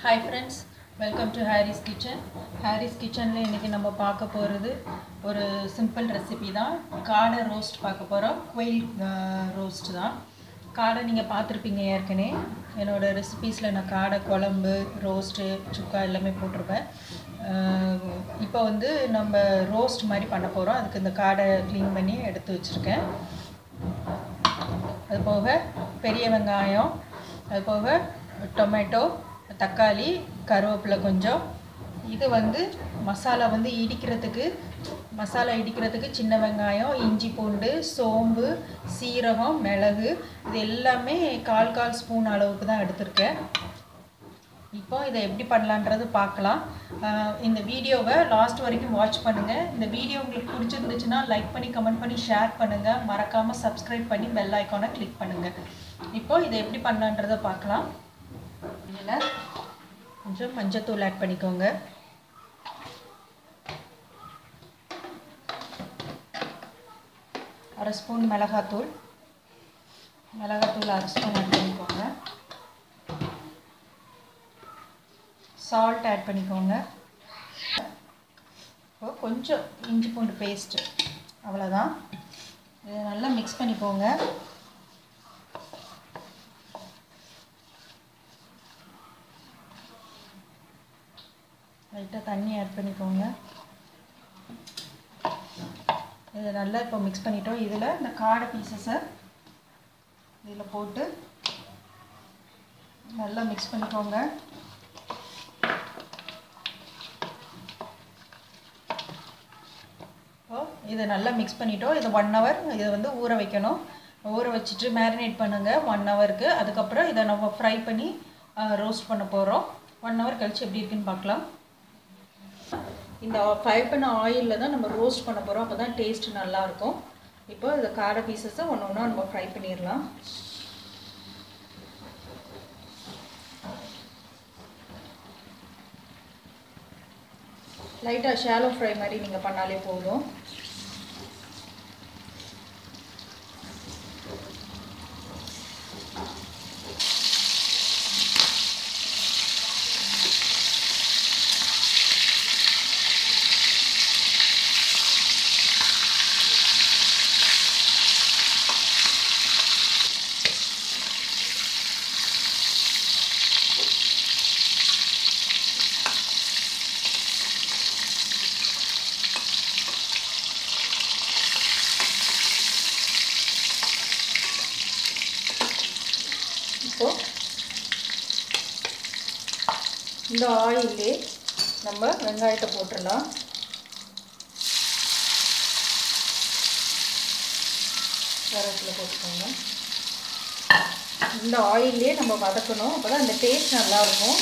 hi friends welcome to Harris kitchen Harris கிச்சனில் இன்றைக்கி நம்ம பார்க்க போகிறது ஒரு சிம்பிள் ரெசிபி தான் காடை ரோஸ்ட் பார்க்க போகிறோம் குயில் ரோஸ்ட் தான் காடை நீங்கள் பார்த்துருப்பீங்க ஏற்கனவே என்னோடய ரெசிபீஸில் நான் காடை குழம்பு ரோஸ்ட்டு சுக்கா எல்லாமே போட்டிருப்பேன் அஹ் இப்போ வந்து நம்ம ரோஸ்ட் மாதிரி பண்ண போகிறோம் அதுக்கு இந்த காடை க்ளீன் பண்ணி எடுத்து வச்சுருக்கேன் அது போக பெரிய வெங்காயம் அது போக டொமேட்டோ தக்காளி கருவேப்பிலை கொஞ்சம் இது வந்து மசாலா வந்து இடிக்கிறதுக்கு மசாலா இடிக்கிறதுக்கு சின்ன வெங்காயம் இஞ்சி பூண்டு சோம்பு சீரகம் மிளகு இது எல்லாமே கால் கால் ஸ்பூன் அளவுக்கு தான் எடுத்திருக்கேன் இப்போ இதை எப்படி பண்ணலான்றது பார்க்கலாம் ஆஹ் இந்த வீடியோவை லாஸ்ட் வரைக்கும் வாட்ச் பண்ணுங்கள் இந்த வீடியோ உங்களுக்கு பிடிச்சிருந்துச்சுன்னா லைக் பண்ணி கமெண்ட் பண்ணி ஷேர் பண்ணுங்கள் மறக்காமல் சப்ஸ்கிரைப் பண்ணி பெல் ஐக்கானை கிளிக் பண்ணுங்கள் இப்போ இதை எப்படி பண்ணலான்றதை பார்க்கலாம் இதில் கொஞ்சம் மஞ்சத்தூள் ஆட் பண்ணிக்கோங்க அரை ஸ்பூன் மிளகாத்தூள் மிளகாத்தூள் அரை ஸ்பூன் ஆட் பண்ணிக்கோங்க சால்ட் ஆட் பண்ணிக்கோங்க இப்போ கொஞ்சம் இஞ்சி பூண்டு பேஸ்ட்டு அவ்வளோதான் இதை நல்லா மிக்ஸ் பண்ணிக்கோங்க லைட்டாக தண்ணி ஆட் பண்ணிக்கோங்க இதை நல்லா இப்போ மிக்ஸ் பண்ணிட்டோம் இதில் இந்த காடை பீசஸை இதில் போட்டு நல்லா மிக்ஸ் பண்ணிக்கோங்க இப்போ இதை நல்லா மிக்ஸ் பண்ணிட்டோம் இதை ஒன் ஹவர் இதை வந்து ஊற வைக்கணும் ஊற வச்சுட்டு மேரினேட் பண்ணுங்கள் ஒன் ஹவருக்கு அதுக்கப்புறம் இதை நம்ம ஃப்ரை பண்ணி ரோஸ்ட் பண்ண போகிறோம் ஒன் ஹவர் கழிச்சு எப்படி இருக்குன்னு பார்க்கலாம் இந்த ஃப்ரை பண்ண ஆயிலில் தான் நம்ம ரோஸ்ட் பண்ண போகிறோம் அப்போ தான் டேஸ்ட் நல்லாயிருக்கும் இப்போ இந்த காடை பீசஸை ஒன்று ஒன்றா நம்ம ஃப்ரை பண்ணிடலாம் லைட்டாக ஷாலோ ஃப்ரை மாதிரி நீங்கள் பண்ணாலே போதும் இப்போ இந்த ஆயிலே நம்ம வெங்காயத்தை போட்டுடலாம் கருவேப்பிலை போட்டுக்கோங்க இந்த ஆயிலே நம்ம வதக்கணும் அப்போ தான் அந்த டேஸ்ட் நல்லாயிருக்கும்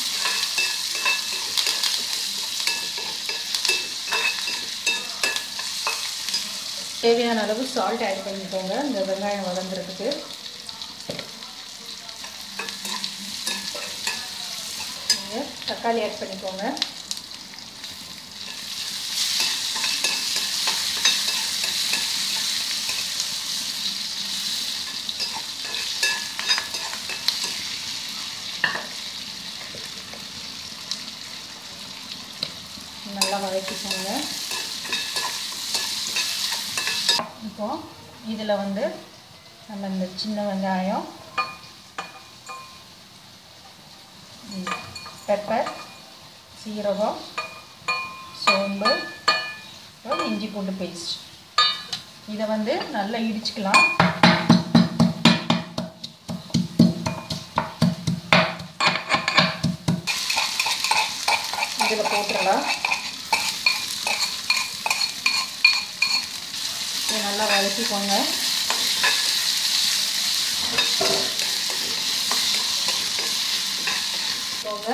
தேவையான அளவு சால்ட் ஆட் பண்ணிக்கோங்க இந்த வெங்காயம் வதங்குறதுக்கு நீங்கள் தக்காளி ஆட் பண்ணிக்கோங்க நல்லா வதக்கிக்கோங்க இப்போ இதில் வந்து நம்ம இந்த சின்ன வெங்காயம் பெப்பர் சீரகம் சோம்பு அப்புறம் இஞ்சி பூண்டு பேஸ்ட் இதை வந்து நல்லா இடிச்சுக்கலாம் இதில் போட்டுடலாம் இதை நல்லா வதக்கிக்கோங்க போங்க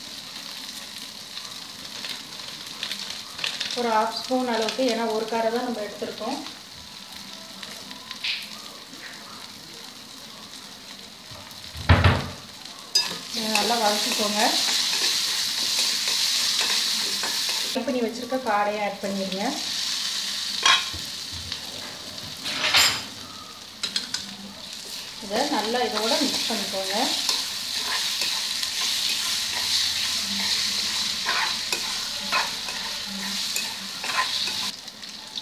ஒரு ஹாஃப் ஸ்பூன் அளவுக்கு ஏன்னா ஒரு காரை தான் நம்ம எடுத்திருக்கோம் இதை நல்லா வதக்கிக்கோங்க கட் பண்ணி வச்சுருக்க காடையை ஆட் பண்ணிடுங்க இதை நல்லா இதோட மிக்ஸ் பண்ணிக்கோங்க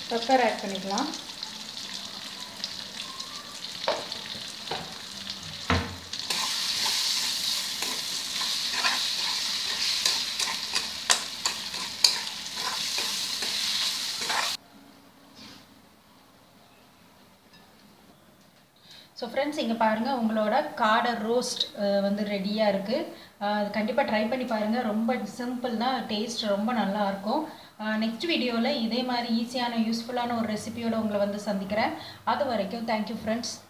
பெப்பர் ஆட் பண்ணிக்கலாம் ஸோ ஃப்ரெண்ட்ஸ் இங்கே பாருங்கள் உங்களோட காடை ரோஸ்ட் வந்து ரெடியாக இருக்குது அது கண்டிப்பாக ட்ரை பண்ணி பாருங்கள் ரொம்ப சிம்பிள் தான் டேஸ்ட் ரொம்ப நல்லாயிருக்கும் நெக்ஸ்ட் வீடியோவில் இதே மாதிரி ஈஸியான யூஸ்ஃபுல்லான ஒரு ரெசிபியோடு உங்களை வந்து சந்திக்கிறேன் அது வரைக்கும் தேங்க்யூ ஃப்ரெண்ட்ஸ்